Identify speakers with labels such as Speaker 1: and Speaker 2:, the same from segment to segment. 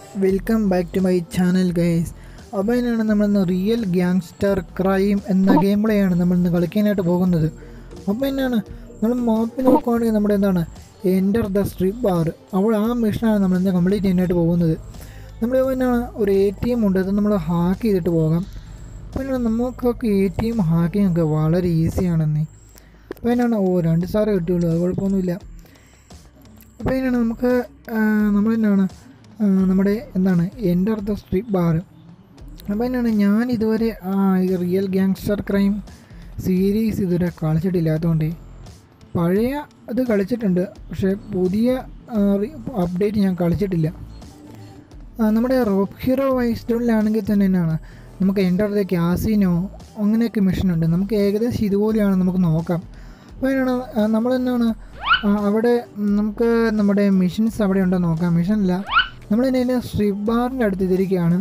Speaker 1: welcome back to my channel guys അപ്പോൾ അതിനാണ് നമ്മളിന്ന് റിയൽ ഗ്യാങ്സ്റ്റർ ക്രൈം എന്ന ഗെയിം പ്ലേയാണ് നമ്മളിന്ന് കളിക്കാനായിട്ട് പോകുന്നത് അപ്പോൾ എന്നാണ് നമ്മൾ മാപ്പ് നോക്കുവാണെങ്കിൽ നമ്മുടെ എന്താണ് എൻ്റർ ദ സ്ട്രിപ്പ് ബാർ അവിടെ ആ മിഷനാണ് നമ്മളിന്ന് കംപ്ലീറ്റ് ചെയ്യാനായിട്ട് പോകുന്നത് നമ്മൾ എന്നാണ് ഒരു എ ടി എം ഉണ്ട് അത് നമ്മൾ ഹാക്ക് ചെയ്തിട്ട് പോകാം അപ്പോൾ എന്നാണ് നമുക്കൊക്കെ എ ടി എം ഹാക്കിംഗ് ഒക്കെ വളരെ ഈസിയാണെന്നേ അപ്പോൾ എന്നാണ് ഓ രണ്ട് സാറ് കിട്ടുള്ളൂ അത് കുഴപ്പമൊന്നുമില്ല അപ്പോൾ അതിനാണ് നമുക്ക് നമ്മൾ തന്നെയാണ് നമ്മുടെ എന്താണ് എൻ്റെ അർത്ഥ സ്ട്രീറ്റ് ബാർ അപ്പോൾ അതിനാണ് ഞാൻ ഇതുവരെ ആ, ഈ റിയൽ ഗ്യാങ്സ്റ്റർ ക്രൈം സീരീസ് ഇതുവരെ കളിച്ചിട്ടില്ലാത്തതുകൊണ്ട് പഴയ ഇത് കളിച്ചിട്ടുണ്ട് പക്ഷേ പുതിയ അപ്ഡേറ്റ് ഞാൻ കളിച്ചിട്ടില്ല ആ, നമ്മുടെ റോപ്പ് ഹീറോ വൈസ്റ്റോണിലാണെങ്കിൽ തന്നെ എന്നാണ് നമുക്ക് എൻ്റർ ദ ക്യാസിനോ അങ്ങനെയൊക്കെ മിഷൻ ഉണ്ട് നമുക്ക് ഏകദേശം ഇതുപോലെയാണ് നമുക്ക് നോക്കാം അപ്പോൾ അതിനാണ് നമ്മളെന്നാണ് അവിടെ നമുക്ക് നമ്മുടെ മിഷൻസ് അവിടെ ഉണ്ടോ നോക്കാം മിഷനില്ല നമ്മളതിനെ സ്ട്രിപ്പ് ബാറിൻ്റെ അടുത്ത് ഇതിരിക്കുകയാണ്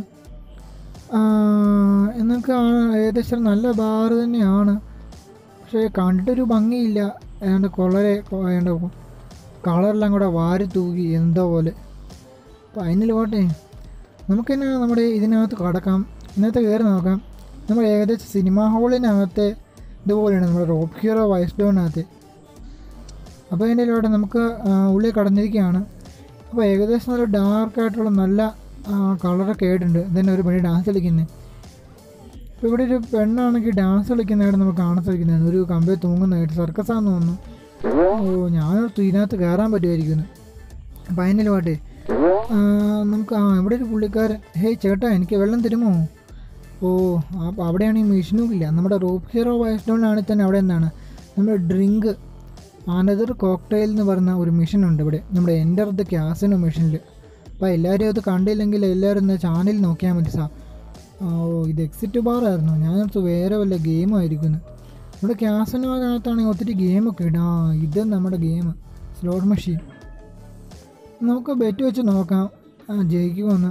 Speaker 1: എന്നൊക്കെ ഏകദേശം നല്ല ബാർ തന്നെയാണ് പക്ഷേ കണ്ടിട്ടൊരു ഭംഗിയില്ല ഏതാണ്ട് കൊളരെ ഏതാണ്ട് കളറെല്ലാം കൂടെ വാരി തൂക്കി എന്തോ പോലെ അപ്പോൾ അതിന് പോട്ടെ നമുക്ക് തന്നെ നമ്മുടെ ഇതിനകത്ത് കടക്കാം ഇതിനകത്ത് കയറി നോക്കാം നമ്മൾ ഏകദേശം സിനിമാ ഹാളിനകത്തെ ഇതുപോലെയാണ് നമ്മുടെ റോപ്പ് ഹീറോ വൈസ് ഡോണിനകത്ത് അപ്പോൾ അതിൻ്റെ ഇവിടെ നമുക്ക് ആ, ഉള്ളിൽ കടന്നിരിക്കുകയാണ് അപ്പോൾ ഏകദേശം നല്ല ഡാർക്കായിട്ടുള്ള നല്ല കളറൊക്കെ ആയിട്ടുണ്ട് ഇതന്നെ ഒരു പെണ്ണ് ഡാൻസ് കളിക്കുന്നത് ഇപ്പോൾ ഇവിടെ ഒരു പെണ്ണാണെങ്കിൽ ഡാൻസ് കളിക്കുന്നതായിട്ട് നമുക്ക് കാണാൻ സാധിക്കുന്നതാണ് ഒരു കമ്പയിൽ തൂങ്ങുന്നതായിട്ട് സർക്കസാന്ന് തോന്നുന്നു ഓ ഞാനോർത്ത് ഇതിനകത്ത് കയറാൻ പറ്റുമായിരിക്കുന്നു അപ്പം അതിൻ്റെ പാട്ടേ ആ, നമുക്ക് ആ ഇവിടെ ഒരു പുള്ളിക്കാരൻ ഹേയ് ചേട്ടാ എനിക്ക് വെള്ളം തരുമോ ഓ അപ്പോൾ അവിടെയാണ് ഈ മെഷീനും ഇല്ല നമ്മുടെ റൂപ്പ് ഹീറോ വയസ്ഡോണിലാണെങ്കിൽ തന്നെ അവിടെ എന്താണ് നമ്മുടെ ഡ്രിങ്ക് അനദർ കോക്ടെയിൽ എന്ന് പറഞ്ഞ ഒരു മെഷീൻ ഉണ്ട് ഇവിടെ നമ്മുടെ എൻ്റർ ദ ക്യാസിനോ മെഷീനിൽ അപ്പോൾ എല്ലാവരും അത് കണ്ടില്ലെങ്കിൽ എല്ലാവരും ഒന്ന് ചാനൽ നോക്കിയാൽ മതി സാ ആ, ഓ ഇത് എക്സിറ്റ് ബാർ ആയിരുന്നു ഞാൻ ഓർത്തു വേറെ വല്ല ഗെയിമായിരിക്കുന്നു നമ്മുടെ ക്യാസിനോ അതിനകത്താണെങ്കിൽ ഒത്തിരി ഗെയിമൊക്കെ ഉണ്ട് ആ ഇത് നമ്മുടെ ഗെയിം സ്ലോട്ട് മെഷീൻ നമുക്ക് ബെറ്റ് വെച്ച് നോക്കാം ആ ജയിക്കുമെന്ന്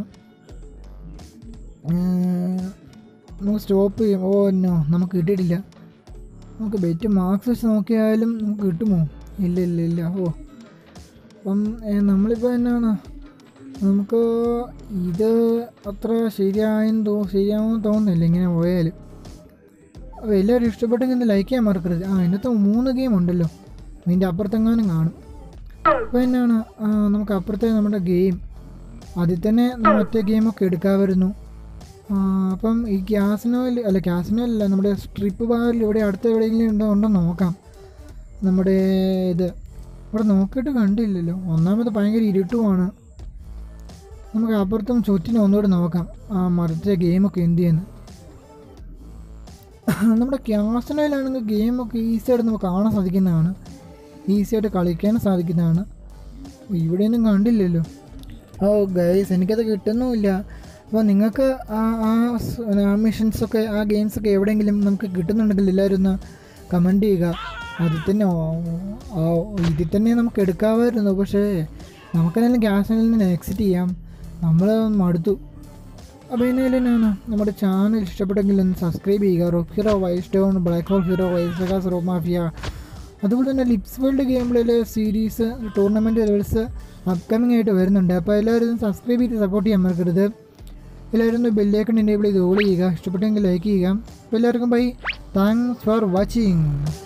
Speaker 1: ഏർ, നമുക്ക് സ്റ്റോപ്പ് ചെയ്യും ഓ നോ നമുക്ക് കിട്ടിയിട്ടില്ല നമുക്ക് ബെറ്റ് മാർക്സ് വെച്ച് നോക്കിയാലും നമുക്ക് കിട്ടുമോ ഇല്ല ഇല്ല ഇല്ല ഓ അപ്പം ഏർ, നമ്മളിപ്പോൾ എന്നാണ് നമുക്ക് ഇത് അത്ര ശരിയായെന്ന് തോ ശരിയാവുമെന്ന് തോന്നുന്നില്ല ഇങ്ങനെ പോയാൽ അപ്പോൾ എല്ലാവരും ഇഷ്ടപ്പെട്ടെങ്കിൽ ഒന്ന് ലൈക്ക് ചെയ്യാൻ മറക്കരുത് ആ ഇന്നത്തെ മൂന്ന് ഗെയിം ഉണ്ടല്ലോ അതിൻ്റെ അപ്പുറത്തെങ്ങാനും കാണും അപ്പോൾ എന്നാണ് ആ, നമുക്ക് അപ്പുറത്തെ നമ്മുടെ ഗെയിം അതിൽ തന്നെ മറ്റേ ഗെയിമൊക്കെ എടുക്കാമായിരുന്നു ആ, അപ്പം ഈ ക്യാസിനോയിൽ അല്ല ക്യാസിനോയിലല്ല നമ്മുടെ സ്ട്രിപ്പ് ബാറിൽ ഇവിടെ അടുത്ത് എവിടെയെങ്കിലും ഉണ്ടോ ഉണ്ടോ നോക്കാം നമ്മുടെ ഇത് ഇവിടെ നോക്കിയിട്ട് കണ്ടില്ലല്ലോ ഒന്നാമത് ഭയങ്കര ഇരുട്ടുമാണ് നമുക്ക് അപ്പുറത്തും ചുറ്റിനും ഒന്നുകൂടെ നോക്കാം ആ മറിച്ച ഗെയിമൊക്കെ എന്ത് ചെയ്യുന്നു നമ്മുടെ ക്യാസിനോയിലാണെങ്കിൽ ഗെയിമൊക്കെ ഈസി ആയിട്ട് നമുക്ക് കാണാൻ സാധിക്കുന്നതാണ് ഈസി ആയിട്ട് കളിക്കാനും സാധിക്കുന്നതാണ് ഇവിടെയൊന്നും കണ്ടില്ലല്ലോ ഓ ഗൈസ് എനിക്കത് കിട്ടുന്നുമില്ല അപ്പോൾ നിങ്ങൾക്ക് ആ ആ സ് ആ മിഷൻസൊക്കെ ആ ഗെയിംസൊക്കെ എവിടെയെങ്കിലും നമുക്ക് കിട്ടുന്നുണ്ടെങ്കിൽ എല്ലാവരും ഒന്ന് കമൻറ്റ് ചെയ്യുക അതിൽ തന്നെ ഓ- ആ ഇതിൽ തന്നെ നമുക്ക് എടുക്കാമായിരുന്നു പക്ഷേ നമുക്കെന്തെങ്കിലും ക്യാഷിൽ നിന്ന് എക്സിറ്റ് ചെയ്യാം നമ്മൾ മടുത്തു അപ്പോൾ ഇതിനാണ് നമ്മുടെ ചാനൽ ഇഷ്ടപ്പെട്ടെങ്കിൽ ഒന്ന് സബ്സ്ക്രൈബ് ചെയ്യുക rock hero vice don black hole hero vice rope mafia അതുപോലെ തന്നെ ലിപ്സ് വേൾഡ് ഗെയിമിലെ സീരീസ് ടൂർണമെൻറ്റ് ലെവൽസ് അപ്കമിങ് ആയിട്ട് വരുന്നുണ്ട് അപ്പോൾ എല്ലാവരും സബ്സ്ക്രൈബ് ചെയ്ത് സപ്പോർട്ട് ചെയ്യാൻ മറക്കരുത് എല്ലാവരും ഒന്ന് ബെല്ലേക്കൺ എനേബിൾ ചെയ്ത് ഓൾ ചെയ്യുക ഇഷ്ടപ്പെട്ടെങ്കിൽ ലൈക്ക് ചെയ്യുക അപ്പോൾ എല്ലാവർക്കും ബൈ താങ്ക്സ് ഫോർ വാച്ചിങ്